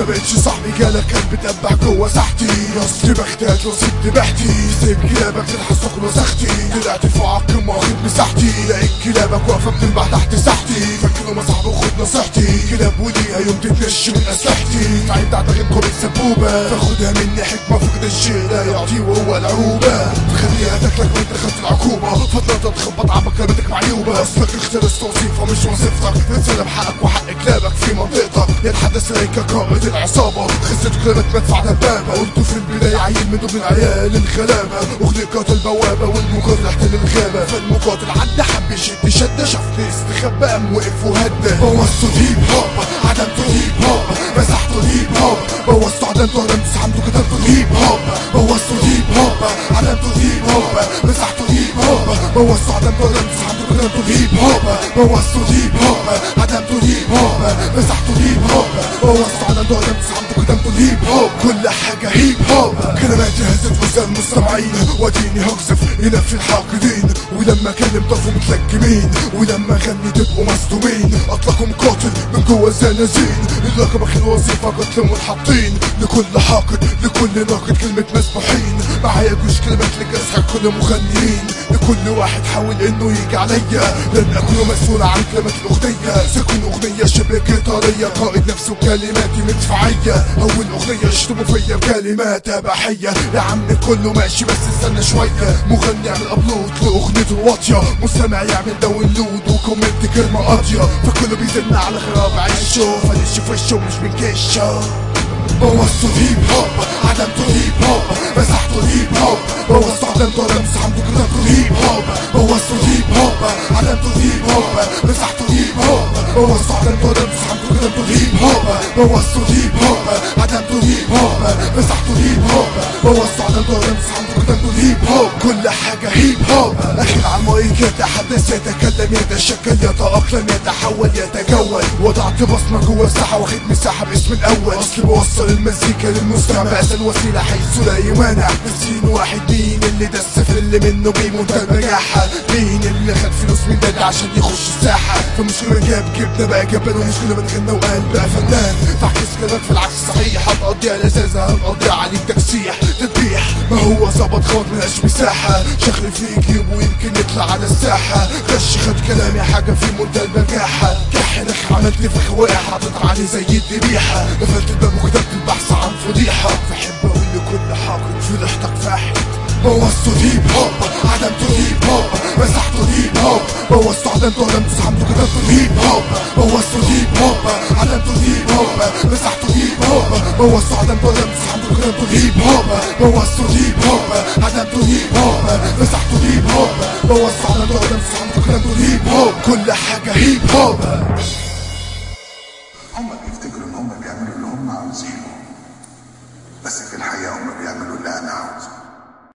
بقتش صاحبي جالك كان بتدبح جوه ساحتي اصلي بحتاج وسيب ذبحتي سيب كلابك تلحس تاكل وسختي طلعت فوق عالقمة واخد مساحتي لقيت كلابك واقفة بتنبح تحت ساحتي فاكر ما صاحبي وخد نصيحتي كلاب وليها يوم تتنش من اسلحتي تعبت اعتقدكم السبوبة تاخدها مني حكمة فقد الشيء لا يعطي وهو العوبة تخليها تاكلك وانت خدت العقوبة فترة تخبط عمك كلمتك معيوبة اصلك اخترس توصيفها مش وظيفتك تنسلم حقك وحق كلابك في منطقتك يتحدث اليك قائد العصابة خسرت كلمة مدفع دبابة قلت في البداية عيل من ضمن العيال الغلابة اغلقت البوابة والمقاتل احتل الغابة فالمقاتل عدى حب يشد شدة شافني استخبى قام وقف وهدى بوظته الهيب هوب عدمته الهيب هوب مسحته الهيب هوب بوظته عدمته عدمته سحمته كتبته الهيب هوب بوظته الهيب هوب عدمته الهيب هوب مسحته الهيب هوب بوظته عدمته عدمته سحمته كتبته الهيب هوب بوظته الهيب هوب عدمته الهيب هوب مسحته الهيب هوب بوظته عدمته عدمته سحمته كتبته الهيب هوب كل حاجة هيب هوب كلماتي هزت وزن المستمعين وديني هقذف ينفي الحاقدين ولما كلم طفوا متلجمين ولما غني تبقوا مصدومين اطلقوا مقاتل من جوه الزنازين اللقب اخر وظيفة قتل منحطين لكل حاقد لكل ناقد كلمة مسبوحين معايا جوش كلمات لجسح كل مغنيين لكل واحد حاول انه يجي عليا لن اكون مسؤول عن كلمات الاغنية سكون اغنية شبه قطارية قائد نفسه كلماتي مدفعية اول اغنية يشتموا فيا بكلمات اباحية يا عم كله ماشي بس استنى شوية مغني يعمل ابلود لاغنيته واطية مستمع يعمل داونلود وكومنت كلمة قاضية فكله بيزن على خراب عيشه فليش في وشه مش بنكشه بوظته الهيب هوب عدمته الهيب هوب مسحته الهيب هوب بوظته عدمته عدمته سحمته كتبته الهيب هوب بوظته الهيب هوب عدمته الهيب هوب مسحته الهيب هوب بوظته عدمته عدمته سحمته كتبته الهيب هوب بوظته الهيب هوب عدمته الهيب هوب مسحته الهيب هوب بوظته عدمته عدمته سحمته كتبته الهيب هوب كل حاجة هيب هوب أخي على المايك يتحدث يتكلم يتشكل يتأقلم يتحول يتجول وضعت بصمة جوه الساحة واخد مساحة باسم الأول أصل بوصل المزيكا للمستمع بأسهل وسيلة حيث لا يمانع نسين واحد مين اللي دس في اللي منه بيموت النجاحة مين اللي خد فلوس من ده عشان يخش الساحة فمشكلة جاب جبنا بقى جبنا ومشكلة بنغنى وقال بقى فنان تعكس كلامك في العكس صحيح هتقضيها لذاذة هنقضيها عليك تكسيح تذبيح ما هو ظبط خط ملهاش مساحة شغل في جيبه ويمكن يطلع على الساحة غش خد كلامي حاجة في منتهى البجاحة كحنك عملت لي فخ واقع حاطط عليه زي الذبيحة قفلت الباب وكتبت البحث عن فضيحة فحب اقول لكل حاقد في ضحكك فاحت بوظته الهيب هوب عدمته الهيب هوب مسحته الهيب هوب بوظته عدمته عدمته سحبته كتبته الهيب هوب بوظته الهيب هوب عدمته الهيب هوب مسحته الهيب هوب بوظته عدمته عدمته سحبته كتبته الهيب هوب بوظته الهيب هوب عدمته الهيب هوب مسحته الهيب هوب بوظته عدمته عدمته سحبته كتبته الهيب هوب كل حاجة هيب هوب هم بيفتكروا ان هم بيعملوا اللي هم عاوزينه بس في الحقيقة